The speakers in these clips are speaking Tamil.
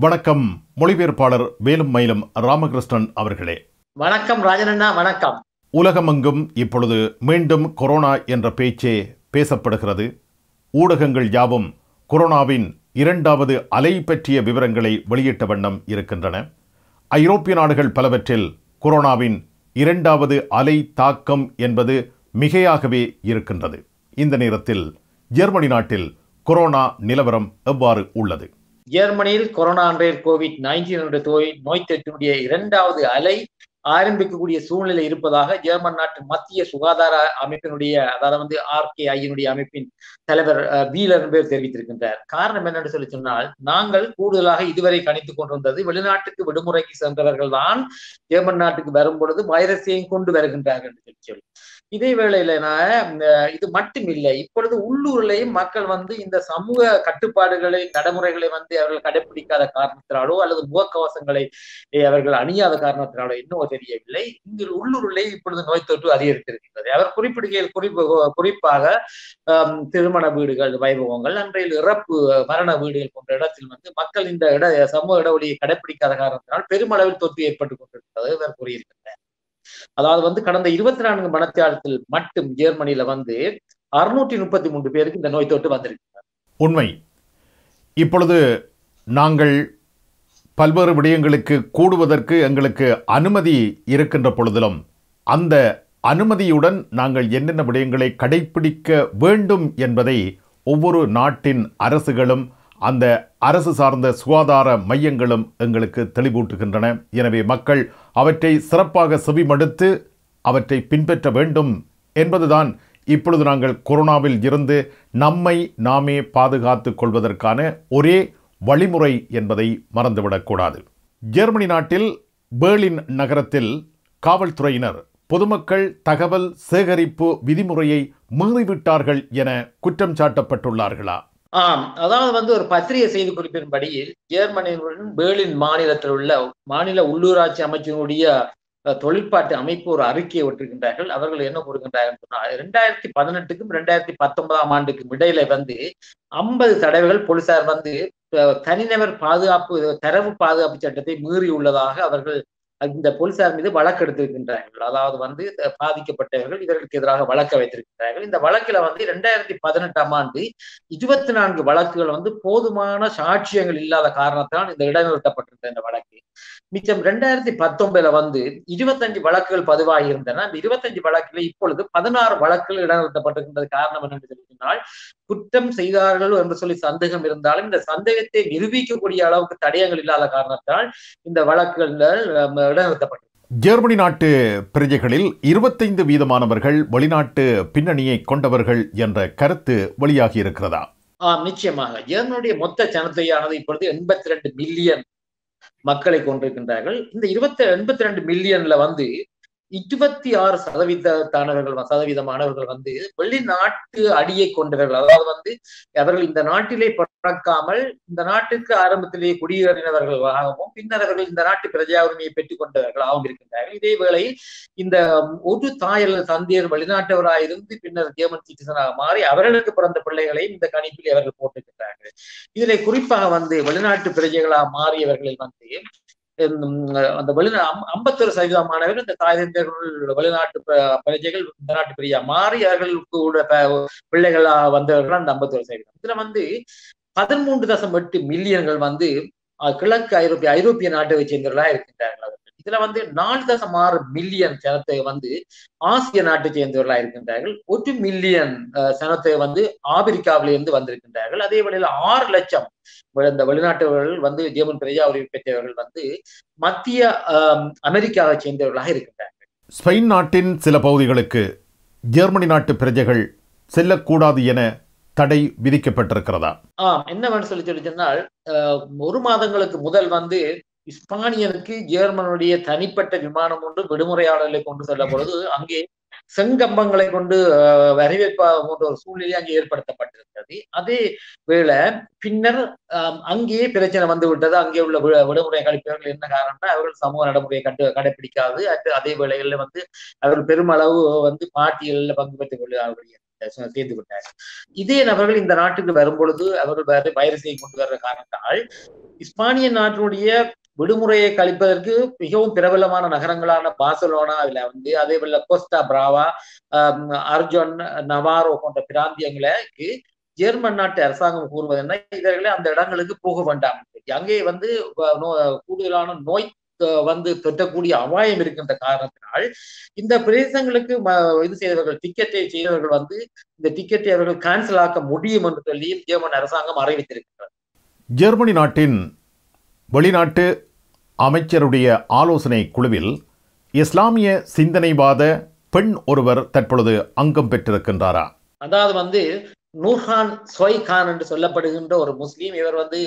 வணக்கம் மொழிபெயர்ப்பாளர் வேலும் மயிலும் ராமகிருஷ்ணன் அவர்களே வணக்கம் ராஜனண்ணா வணக்கம் உலகமெங்கும் இப்பொழுது மீண்டும் கொரோனா என்ற பேச்சே பேசப்படுகிறது ஊடகங்கள் யாவும் கொரோனாவின் இரண்டாவது அலை பற்றிய விவரங்களை வெளியிட்ட வண்ணம் இருக்கின்றன ஐரோப்பிய நாடுகள் பலவற்றில் கொரோனாவின் இரண்டாவது அலை தாக்கம் என்பது மிகையாகவே இருக்கின்றது இந்த நேரத்தில் ஜெர்மனி நாட்டில் கொரோனா நிலவரம் எவ்வாறு உள்ளது ஜெர்மனியில் கொரோனா என்ற கோவிட் நைன்டீன் என்ற நோய் நோய் தொற்றினுடைய இரண்டாவது அலை ஆரம்பிக்கக்கூடிய சூழ்நிலை இருப்பதாக ஜெர்மன் நாட்டு மத்திய சுகாதார அமைப்பினுடைய அதாவது வந்து ஆர்கேஐயினுடைய அமைப்பின் தலைவர் வீலர் பேர் தெரிவித்திருக்கின்றார் காரணம் என்னென்று சொல்லி சொன்னால் நாங்கள் கூடுதலாக இதுவரை கணித்துக் கொண்டிருந்தது வெளிநாட்டுக்கு விடுமுறைக்கு சென்றவர்கள் தான் ஜெர்மன் நாட்டுக்கு வரும் பொழுது வைரஸையும் கொண்டு வருகின்றார்கள் என்று சொல்லி இதே வேளையில இது மட்டும் இல்லை இப்பொழுது உள்ளூர்லயும் மக்கள் வந்து இந்த சமூக கட்டுப்பாடுகளை நடைமுறைகளை வந்து அவர்கள் கடைபிடிக்காத காரணத்தினாலோ அல்லது முகக்கவசங்களை அவர்கள் அணியாத காரணத்தினாலோ இன்னும் தெரியவில்லை இங்கு உள்ளூரிலே இப்பொழுது நோய் தொற்று அதிகரித்திருக்கின்றது அவர் குறிப்பிடுகையில் குறிப்பு குறிப்பாக திருமண வீடுகள் வைபவங்கள் அன்றையில் இறப்பு மரண வீடுகள் போன்ற இடத்தில் வந்து மக்கள் இந்த இட சமூக இடைவெளியை கடைபிடிக்காத காரணத்தினால் பெருமளவில் தொற்று ஏற்பட்டுக் கொண்டிருக்கிறது இவர் கூறியிருக்கின்றனர் அதாவது வந்து கடந்த இருபத்தி நான்கு மணத்தியாலத்தில் மட்டும் ஜெர்மனியில வந்து அறுநூற்றி முப்பத்தி மூன்று பேருக்கு இந்த நோய் தொற்று வந்திருக்கிறார் உண்மை இப்பொழுது நாங்கள் பல்வேறு விடயங்களுக்கு கூடுவதற்கு எங்களுக்கு அனுமதி இருக்கின்ற பொழுதிலும் அந்த அனுமதியுடன் நாங்கள் என்னென்ன விடயங்களை கடைபிடிக்க வேண்டும் என்பதை ஒவ்வொரு நாட்டின் அரசுகளும் அந்த அரசு சார்ந்த சுகாதார மையங்களும் எங்களுக்கு தெளிவூட்டுகின்றன எனவே மக்கள் அவற்றை சிறப்பாக செவிமடுத்து அவற்றை பின்பற்ற வேண்டும் என்பதுதான் இப்பொழுது நாங்கள் கொரோனாவில் இருந்து நம்மை நாமே பாதுகாத்துக் கொள்வதற்கான ஒரே வழிமுறை என்பதை மறந்துவிடக்கூடாது ஜெர்மனி நாட்டில் பேர்லின் நகரத்தில் காவல்துறையினர் பொதுமக்கள் தகவல் சேகரிப்பு விதிமுறையை மீறிவிட்டார்கள் என குற்றம் சாட்டப்பட்டுள்ளார்களா ஆம் அதாவது வந்து ஒரு பத்திரிகை செய்தி குறிப்பின்படியில் ஜெர்மனியுடன் பேர்லின் மாநிலத்தில் உள்ள மாநில உள்ளூராட்சி அமைச்சினுடைய தொழிற்பாட்டு அமைப்பு ஒரு அறிக்கையை விட்டிருக்கின்றார்கள் அவர்கள் என்ன கூறுகின்றார்கள் சொன்னால் இரண்டாயிரத்தி பதினெட்டுக்கும் இரண்டாயிரத்தி பத்தொன்பதாம் ஆண்டுக்கும் இடையில வந்து ஐம்பது தடவைகள் போலீசார் வந்து தனிநபர் பாதுகாப்பு தரவு பாதுகாப்பு சட்டத்தை மீறி உள்ளதாக அவர்கள் இந்த போலீசார் மீது வழக்கு எடுத்திருக்கின்றார்கள் அதாவது வந்து பாதிக்கப்பட்டவர்கள் இதற்கு எதிராக வழக்க வைத்திருக்கின்றார்கள் இந்த வழக்கில வந்து இரண்டாயிரத்தி பதினெட்டாம் ஆண்டு இருபத்தி நான்கு வழக்குகள் வந்து போதுமான சாட்சியங்கள் இல்லாத காரணத்தால் இந்த இடைநிறுத்தப்பட்டிருந்த இந்த வழக்கு மிச்சம் ரெண்டாயிரத்தி பத்தொன்பதுல வந்து இருபத்தஞ்சு வழக்குகள் பதிவாகி இருந்தன அந்த இருபத்தஞ்சு வழக்குல இப்பொழுது பதினாறு வழக்குகள் இடைநிறுத்தப்பட்டிருக்கின்றது காரணம் என்னென்று சொன்னால் குற்றம் செய்தார்கள் என்று சொல்லி சந்தேகம் இருந்தாலும் இந்த சந்தேகத்தை நிரூபிக்கக்கூடிய அளவுக்கு தடயங்கள் இல்லாத காரணத்தால் இந்த வழக்குகள் இடைநிறுத்தப்பட்டது ஜெர்மனி நாட்டு பிரஜைகளில் இருபத்தைந்து வீதமானவர்கள் வெளிநாட்டு பின்னணியை கொண்டவர்கள் என்ற கருத்து வெளியாகி இருக்கிறதா ஆஹ் நிச்சயமாக ஜெர்மனுடைய மொத்த ஜனத்தொகையானது இப்பொழுது எண்பத்தி ரெண்டு மில்லியன் மக்களை கொண்டிருக்கின்றார்கள் இந்த இருபத்தி எண்பத்தி ரெண்டு மில்லியன்ல வந்து இருபத்தி ஆறு சதவீதத்தானவர்கள் சதவீதமானவர்கள் வந்து வெளிநாட்டு அடியை கொண்டவர்கள் அதாவது வந்து அவர்கள் இந்த நாட்டிலே பிறக்காமல் இந்த நாட்டுக்கு ஆரம்பத்திலேயே குடியேறினவர்களாகவும் பின்னர் அவர்கள் இந்த நாட்டு பிரஜா உரிமையை பெற்றுக் கொண்டவர்களாகவும் இருக்கின்றார்கள் இதே வேளையில் இந்த ஒரு தாயல் தந்தையர் வெளிநாட்டவராயிருந்து பின்னர் ஜெர்மன் சிட்டிசனாக மாறி அவர்களுக்கு பிறந்த பிள்ளைகளையும் இந்த கணிப்பில் அவர்கள் போட்டிருக்கிறார்கள் இதிலே குறிப்பாக வந்து வெளிநாட்டு பிரஜைகளாக மாறியவர்களில் வந்து அந்த வெளிநா ஐம்பத்தொரு சதவீதமானவர்கள் இந்த தாய்தந்தர்கள் வெளிநாட்டு பிரஜைகள் இந்த நாட்டு பிரியா மாறி அவர்களுக்கு பிள்ளைகளா வந்தவர்கள் அந்த ஐம்பத்தொரு சதவீதம் இதுல வந்து பதிமூன்று தசம் எட்டு மில்லியன்கள் வந்து கிழக்கு ஐரோப்பிய ஐரோப்பிய நாட்டை சேர்ந்தவர்களா இருக்கின்றார்கள் அவர்கள் இதுல வந்து நாலு தசம் ஆறு மில்லியன் சனத்தை வந்து ஆசிய நாட்டை சேர்ந்தவர்களா இருக்கின்றார்கள் ஒரு மில்லியன் சனத்தை வந்து ஆப்பிரிக்காவிலிருந்து வந்திருக்கின்றார்கள் அதே வேளையில் ஆறு லட்சம் இந்த வெளிநாட்டவர்கள் வந்து ஜெர்மன் பிரஜா உரிமை பெற்றவர்கள் வந்து மத்திய அமெரிக்காவை சேர்ந்தவர்களாக இருக்கின்றார்கள் ஸ்பெயின் நாட்டின் சில பகுதிகளுக்கு ஜெர்மனி நாட்டு பிரஜைகள் செல்லக்கூடாது என தடை விதிக்கப்பட்டிருக்கிறதா ஆஹ் என்னவென்று சொல்லி சொல்லி சொன்னால் ஒரு மாதங்களுக்கு முதல் வந்து இஸ்பானியனுக்கு ஜெர்மனுடைய தனிப்பட்ட விமானம் ஒன்று விடுமுறையாளர்களை கொண்டு செல்ல பொழுது அங்கே செங்கம்பங்களை கொண்டு வரவேற்பா போன்ற ஒரு சூழ்நிலை அங்கே ஏற்படுத்தப்பட்டிருக்கிறது அதே வேளை பின்னர் அங்கேயே பிரச்சனை வந்து விட்டது அங்கே உள்ள விடுமுறை கழிப்பவர்கள் என்ன காரணம்னா அவர்கள் சமூக நடைமுறையை கண்டு கடைபிடிக்காது அதே வேளைகளில் வந்து அவர்கள் பெருமளவு வந்து பாட்டியலில் பங்கு பெற்றுக் கொள்கிறார்கள் சேர்ந்து விட்டார்கள் இதே நபர்கள் இந்த நாட்டுக்கு வரும்பொழுது அவர்கள் வைரஸை கொண்டு வர்ற காரணத்தால் இஸ்பானிய நாட்டினுடைய விடுமுறையை கழிப்பதற்கு மிகவும் பிரபலமான நகரங்களான பார்சலோனாவில் வந்து அதே போல கோஸ்டா பிராவா அர்ஜோன் நவாரோ போன்ற பிராந்தியங்களுக்கு ஜெர்மன் நாட்டு அரசாங்கம் கூறுவது என்ன இவர்களை அந்த இடங்களுக்கு போக வேண்டாம் அங்கே வந்து கூடுதலான நோய் வந்து தொற்றக்கூடிய அபாயம் இருக்கின்ற காரணத்தினால் இந்த பிரதேசங்களுக்கு இது செய்தவர்கள் டிக்கெட்டை செய்தவர்கள் வந்து இந்த டிக்கெட்டை அவர்கள் கேன்சல் ஆக்க முடியும் என்று சொல்லியும் ஜெர்மன் அரசாங்கம் அறிவித்திருக்கிறது ஜெர்மனி நாட்டின் வெளிநாட்டு அமைச்சருடைய ஆலோசனை குழுவில் இஸ்லாமிய சிந்தனைவாத பெண் ஒருவர் தற்பொழுது அங்கம் பெற்றிருக்கின்றாரா அதாவது வந்து நூர்ஹான் சொய் கான் என்று சொல்லப்படுகின்ற ஒரு முஸ்லீம் இவர் வந்து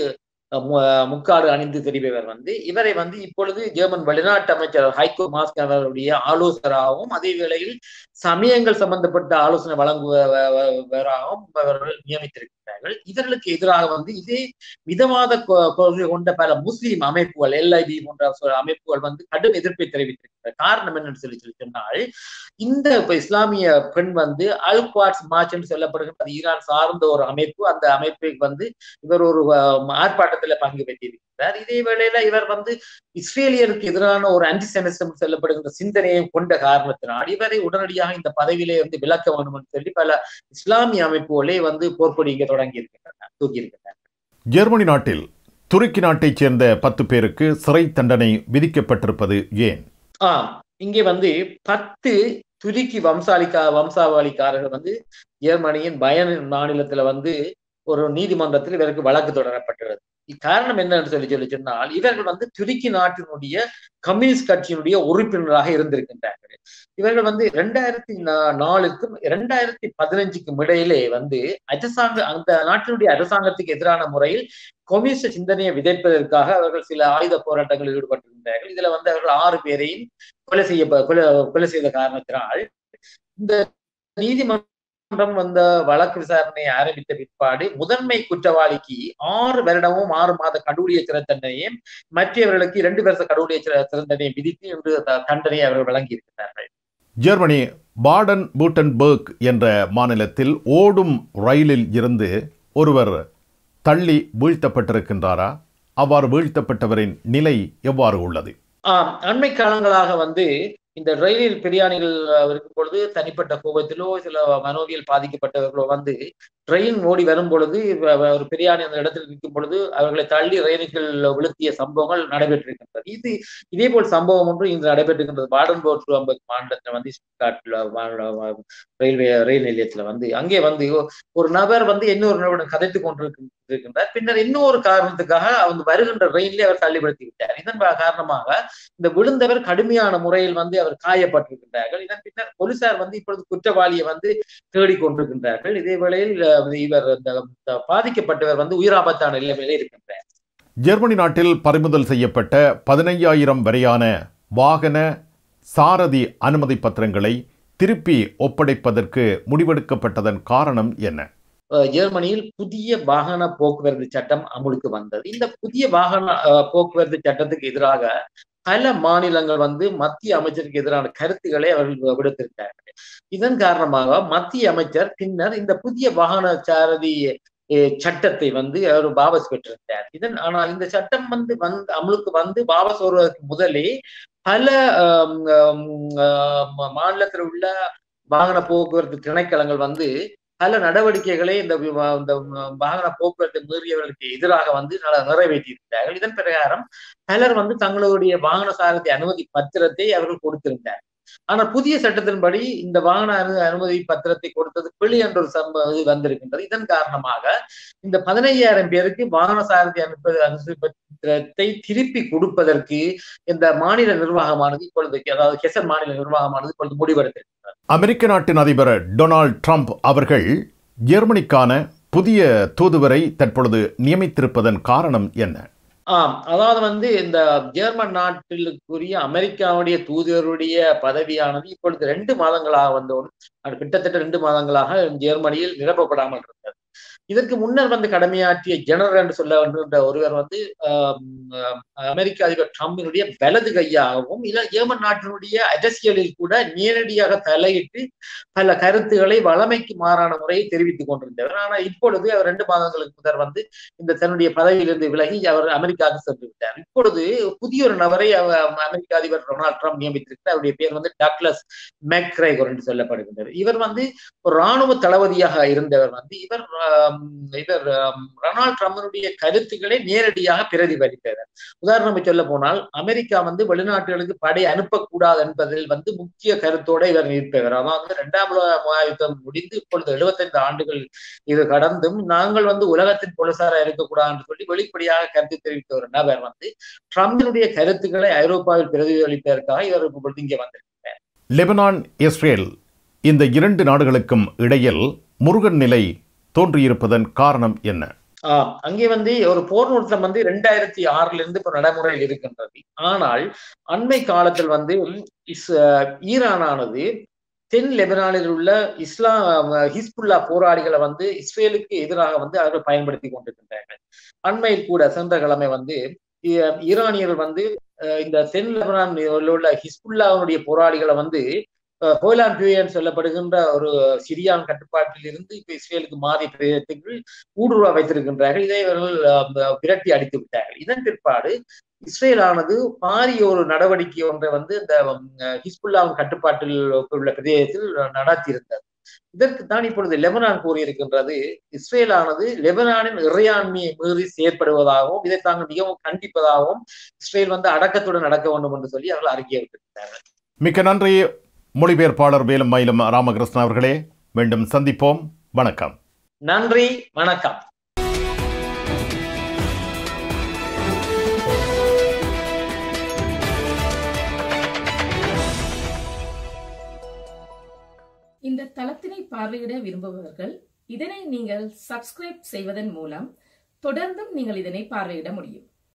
முக்காடு அணிந்து தெரிபவர் வந்து இவரை வந்து இப்பொழுது ஜெர்மன் வெளிநாட்டு அமைச்சர் ஹைகோ மாஸ்க் அவருடைய ஆலோசகராகவும் அதே வேளையில் சமயங்கள் சம்பந்தப்பட்ட ஆலோசனை வழங்குவராகவும் அவர்கள் நியமித்திருக்கிறார்கள் இவர்களுக்கு எதிராக வந்து இதே மிதவாத கொள்கை கொண்ட பல முஸ்லீம் அமைப்புகள் எல்ஐபி போன்ற அமைப்புகள் வந்து கடும் எதிர்ப்பை தெரிவித்திருக்கிறார் காரணம் என்னன்னு சொல்லி சொல்லி சொன்னால் இந்த இஸ்லாமிய பெண் வந்து அல் குவாட்ஸ் மார்ச் என்று சொல்லப்படுகின்ற ஈரான் சார்ந்த ஒரு அமைப்பு அந்த அமைப்புக்கு வந்து இவர் ஒரு ஆர்ப்பாட்டத்தில் பங்கு பெற்றிருக்கிறார் இதே வேளையில இவர் வந்து இஸ்ரேலியருக்கு எதிரான ஒரு ஆன்டிசெமிசம் சொல்லப்படுகின்ற சிந்தனையை கொண்ட காரணத்தினால் இவரை உடனடியாக இந்த பதவியிலே வந்து விளக்க வேண்டும் என்று சொல்லி பல இஸ்லாமிய அமைப்புகளே வந்து போர்க்கொடிங்க தொடங்கி இருக்கின்றன தூக்கி இருக்கின்றன ஜெர்மனி நாட்டில் துருக்கி நாட்டைச் சேர்ந்த பத்து பேருக்கு சிறை தண்டனை விதிக்கப்பட்டிருப்பது ஏன் ஆஹ் இங்கே வந்து பத்து துருக்கி வம்சாலிக்கா வம்சாவளிக்காரர்கள் வந்து ஜெர்மனியின் பயன் மாநிலத்துல வந்து ஒரு நீதிமன்றத்தில் இவருக்கு வழக்கு தொடரப்பட்டுள்ளது காரணம் என்னன்னு சொல்லி சொல்லி சொன்னால் இவர்கள் வந்து துருக்கி நாட்டினுடைய கம்யூனிஸ்ட் கட்சியினுடைய உறுப்பினராக இருந்திருக்கின்றார்கள் இவர்கள் வந்து இரண்டாயிரத்தி நாலுக்கும் இரண்டாயிரத்தி பதினஞ்சுக்கும் இடையிலே வந்து அரசாங்க அந்த நாட்டினுடைய அரசாங்கத்துக்கு எதிரான முறையில் கம்யூனிஸ்ட் சிந்தனையை விதைப்பதற்காக அவர்கள் சில ஆயுத போராட்டங்களில் ஈடுபட்டிருந்தார்கள் இதுல வந்து அவர்கள் ஆறு பேரையும் கொலை செய்ய கொலை கொலை செய்த காரணத்தினால் இந்த நீதிமன்றம் நீதிமன்றம் வந்த வழக்கு விசாரணையை ஆரம்பித்த பிற்பாடு முதன்மை குற்றவாளிக்கு ஆறு வருடமும் ஆறு மாத கடூழிய சிறை தண்டனையும் மற்றவர்களுக்கு இரண்டு வருஷ கடூழிய சிறை தண்டனையை விதித்து இன்று தண்டனையை அவர்கள் வழங்கி இருக்கிறார்கள் ஜெர்மனி பாடன் பூட்டன்பர்க் என்ற மாநிலத்தில் ஓடும் ரயிலில் இருந்து ஒருவர் தள்ளி வீழ்த்தப்பட்டிருக்கின்றாரா அவ்வாறு வீழ்த்தப்பட்டவரின் நிலை எவ்வாறு உள்ளது ஆம் அண்மை காலங்களாக வந்து இந்த ரயிலில் பிரியாணிகள் இருக்கும் பொழுது தனிப்பட்ட கோபத்திலோ சில மனோவியல் பாதிக்கப்பட்டவர்களோ வந்து ட்ரெயின் ஓடி வரும் பொழுது ஒரு பிரியாணி அந்த இடத்தில் நிற்கும் பொழுது அவர்களை தள்ளி ரயில்கள் விழுத்திய சம்பவங்கள் நடைபெற்றிருக்கின்றது இது இதே போல் சம்பவம் ஒன்று இன்று நடைபெற்றிருக்கின்றது பாடன் போர்ட் மாநிலத்தில் வந்து ரயில்வே ரயில் நிலையத்துல வந்து அங்கே வந்து ஒரு நபர் வந்து இன்னொரு நபருடன் கதைத்து கொண்டிருக்கின்றார் பின்னர் இன்னொரு காரணத்துக்காக அவங்க வருகின்ற ரயிலே அவர் தள்ளிப்படுத்தி விட்டார் இதன் காரணமாக இந்த விழுந்தவர் கடுமையான முறையில் வந்து அவர் காயப்பட்டிருக்கின்றார்கள் இதன் பின்னர் போலீசார் வந்து இப்பொழுது குற்றவாளியை வந்து தேடிக்கொண்டிருக்கின்றார்கள் இதே வேளையில் இவர் இந்த பாதிக்கப்பட்டவர் வந்து உயிராபத்தான நிலைமையில இருக்கின்றார் ஜெர்மனி நாட்டில் பறிமுதல் செய்யப்பட்ட பதினையாயிரம் வரையான வாகன சாரதி அனுமதி பத்திரங்களை திருப்பி ஒப்படைப்பதற்கு முடிவெடுக்கப்பட்டதன் காரணம் என்ன ஜெர்மனியில் புதிய வாகன போக்குவரத்து சட்டம் அமுலுக்கு வந்தது இந்த புதிய வாகன போக்குவரத்து சட்டத்துக்கு எதிராக பல மாநிலங்கள் வந்து மத்திய அமைச்சருக்கு எதிரான கருத்துக்களை அவர்கள் விடுத்திருக்கிறார்கள் இதன் காரணமாக மத்திய அமைச்சர் பின்னர் இந்த புதிய வாகன சாரதி சட்டத்தை வந்து அவர் வாபஸ் பெற்றிருந்தார் இதன் ஆனால் இந்த சட்டம் வந்து வந்து அமலுக்கு வந்து வாபஸ் வருவதற்கு முதலே பல மாநிலத்தில் உள்ள வாகன போக்குவரத்து திணைக்களங்கள் வந்து பல நடவடிக்கைகளை இந்த இந்த வாகன போக்குவரத்தை மீறியவர்களுக்கு எதிராக வந்து நிறைவேற்றியிருந்தார்கள் இதன் பிரகாரம் பலர் வந்து தங்களுடைய வாகன சாரதி அனுமதி பத்திரத்தை அவர்கள் கொடுத்திருந்தார்கள் ஆனால் புதிய சட்டத்தின்படி இந்த வாகன அனு அனுமதி பத்திரத்தை கொடுத்தது பிழை என்ற ஒரு சம்ப இது வந்திருக்கின்றது இதன் காரணமாக இந்த பதினையாயிரம் பேருக்கு வாகன சாரதி அனுப்பது அனுமதி பத்திரத்தை திருப்பி கொடுப்பதற்கு இந்த மாநில நிர்வாகமானது இப்பொழுது அதாவது கெசன் மாநில நிர்வாகமானது இப்பொழுது முடிவெடுத்திருக்கிறது அமெரிக்க நாட்டின் அதிபர் டொனால்ட் ட்ரம்ப் அவர்கள் ஜெர்மனிக்கான புதிய தூதுவரை தற்பொழுது நியமித்திருப்பதன் காரணம் என்ன ஆம் அதாவது வந்து இந்த ஜெர்மன் நாட்டிலுக்குரிய அமெரிக்காவுடைய தூதருடைய பதவியானது இப்பொழுது ரெண்டு மாதங்களாக வந்து கிட்டத்தட்ட ரெண்டு மாதங்களாக ஜெர்மனியில் நிரப்பப்படாமல் இருந்தது இதற்கு முன்னர் வந்து கடமையாற்றிய ஜெனரல் என்று சொல்ல என்ற ஒருவர் வந்து அமெரிக்க அதிபர் ட்ரம்பினுடைய வலது கையாகவும் இல்ல ஏமன் நாட்டினுடைய அரசியலில் கூட நேரடியாக தலையிட்டு பல கருத்துக்களை வளமைக்கு மாறான முறையை தெரிவித்துக் கொண்டிருந்தவர் ஆனால் இப்பொழுது அவர் ரெண்டு மாதங்களுக்கு முதல் வந்து இந்த தன்னுடைய பதவியிலிருந்து விலகி அவர் அமெரிக்காவுக்கு சென்று விட்டார் இப்பொழுது புதிய ஒரு நபரை அமெரிக்க அதிபர் டொனால்ட் ட்ரம்ப் நியமித்திருக்கிறார் அவருடைய பேர் வந்து டக்லஸ் மெக்ரைகர் என்று சொல்லப்படுகின்றது இவர் வந்து ஒரு ராணுவ தளபதியாக இருந்தவர் வந்து இவர் இவர் ரொனால்ட் ட்ரம்பினுடைய கருத்துக்களை நேரடியாக பிரதிபலித்தவர் உதாரணம் சொல்ல போனால் அமெரிக்கா வந்து வெளிநாட்டுகளுக்கு படை அனுப்பக்கூடாது என்பதில் வந்து முக்கிய கருத்தோட இவர் நிற்பவர் அதாவது இரண்டாம் உலக யுத்தம் முடிந்து இப்பொழுது எழுபத்தைந்து ஆண்டுகள் இது கடந்தும் நாங்கள் வந்து உலகத்தின் பொலிசாரா இருக்கக்கூடாது என்று சொல்லி வெளிப்படையாக கருத்து தெரிவித்த ஒரு நபர் வந்து ட்ரம்பினுடைய கருத்துக்களை ஐரோப்பாவில் பிரதிபலிப்பதற்காக இவர் இப்பொழுது இங்கே வந்திருக்கிறார் லெபனான் இஸ்ரேல் இந்த இரண்டு நாடுகளுக்கும் இடையில் முருகன் நிலை தோன்றியிருப்பதன் காரணம் என்ன ஆஹ் அங்கே வந்து ஒரு போர் நிறுத்தம் வந்து ரெண்டாயிரத்தி ஆறுல இருந்து இப்ப நடைமுறையில் இருக்கின்றது ஆனால் அண்மை காலத்தில் வந்து இஸ் ஈரானானது தென் லெபனானில் உள்ள இஸ்லாம் ஹிஸ்புல்லா போராளிகளை வந்து இஸ்ரேலுக்கு எதிராக வந்து அவர்கள் பயன்படுத்தி கொண்டிருக்கின்றார்கள் அண்மையில் கூட சென்ற கிழமை வந்து ஈரானியர்கள் வந்து இந்த தென் லெபனான் உள்ள ஹிஸ்புல்லாவுடைய போராளிகளை வந்து ஹோலான் பியூயன் சொல்லப்படுகின்ற ஒரு சிரியான் கட்டுப்பாட்டில் இருந்து இப்ப இஸ்ரேலுக்கு மாறி பிரதேசத்துக்குள் ஊடுருவ வைத்திருக்கின்றார்கள் இதை இவர்கள் விரட்டி அடித்து விட்டார்கள் இதன் பிற்பாடு இஸ்ரேலானது பாரிய ஒரு நடவடிக்கை ஒன்றை வந்து இந்த ஹிஸ்புல்லாவின் கட்டுப்பாட்டில் உள்ள பிரதேசத்தில் நடத்தியிருந்தது இதற்கு தான் இப்பொழுது லெபனான் கூறியிருக்கின்றது இஸ்ரேலானது லெபனானின் இறையாண்மையை மீறி செயற்படுவதாகவும் இதை தாங்கள் மிகவும் கண்டிப்பதாகவும் இஸ்ரேல் வந்து அடக்கத்துடன் நடக்க வேண்டும் என்று சொல்லி அவர்கள் அறிக்கை விட்டிருக்கிறார்கள் மிக்க நன்றி மொழிபெயர்ப்பாளர் வேலும் மயிலும் ராமகிருஷ்ணன் அவர்களே மீண்டும் சந்திப்போம் வணக்கம் நன்றி வணக்கம் இந்த தளத்தினை பார்வையிட விரும்புபவர்கள் இதனை நீங்கள் சப்ஸ்கிரைப் செய்வதன் மூலம் தொடர்ந்தும் நீங்கள் இதனை பார்வையிட முடியும்